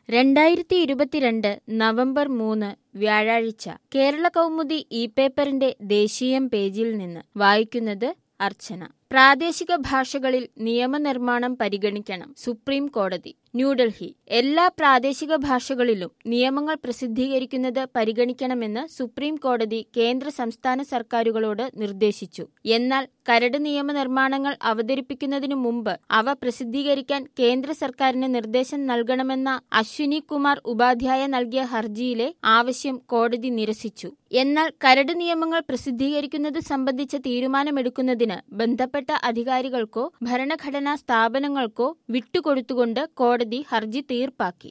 രണ്ടായിരത്തി ഇരുപത്തിരണ്ട് നവംബർ മൂന്ന് വ്യാഴാഴ്ച കേരള കൗമുദി ഇ പേപ്പറിന്റെ ദേശീയം പേജിൽ നിന്ന് വായിക്കുന്നത് അർച്ചന പ്രാദേശിക ഭാഷകളിൽ നിയമനിർമ്മാണം പരിഗണിക്കണം സുപ്രീം കോടതി ന്യൂഡൽഹി എല്ലാ പ്രാദേശിക ഭാഷകളിലും നിയമങ്ങൾ പ്രസിദ്ധീകരിക്കുന്നത് പരിഗണിക്കണമെന്ന് സുപ്രീം കോടതി കേന്ദ്ര സംസ്ഥാന സർക്കാരുകളോട് നിർദ്ദേശിച്ചു എന്നാൽ കരട് നിയമനിർമ്മാണങ്ങൾ അവതരിപ്പിക്കുന്നതിനു മുമ്പ് അവ പ്രസിദ്ധീകരിക്കാൻ കേന്ദ്ര സർക്കാരിന് നിർദ്ദേശം നൽകണമെന്ന അശ്വിനി കുമാർ ഉപാധ്യായ നൽകിയ ഹർജിയിലെ ആവശ്യം കോടതി നിരസിച്ചു എന്നാൽ കരട് നിയമങ്ങൾ പ്രസിദ്ധീകരിക്കുന്നത് സംബന്ധിച്ച തീരുമാനമെടുക്കുന്നതിന് ബന്ധപ്പെട്ട അധികാരികൾക്കോ ഭരണഘടനാ സ്ഥാപനങ്ങൾക്കോ വിട്ടുകൊടുത്തുകൊണ്ട് കോടതി ഹർജി തീർപ്പാക്കി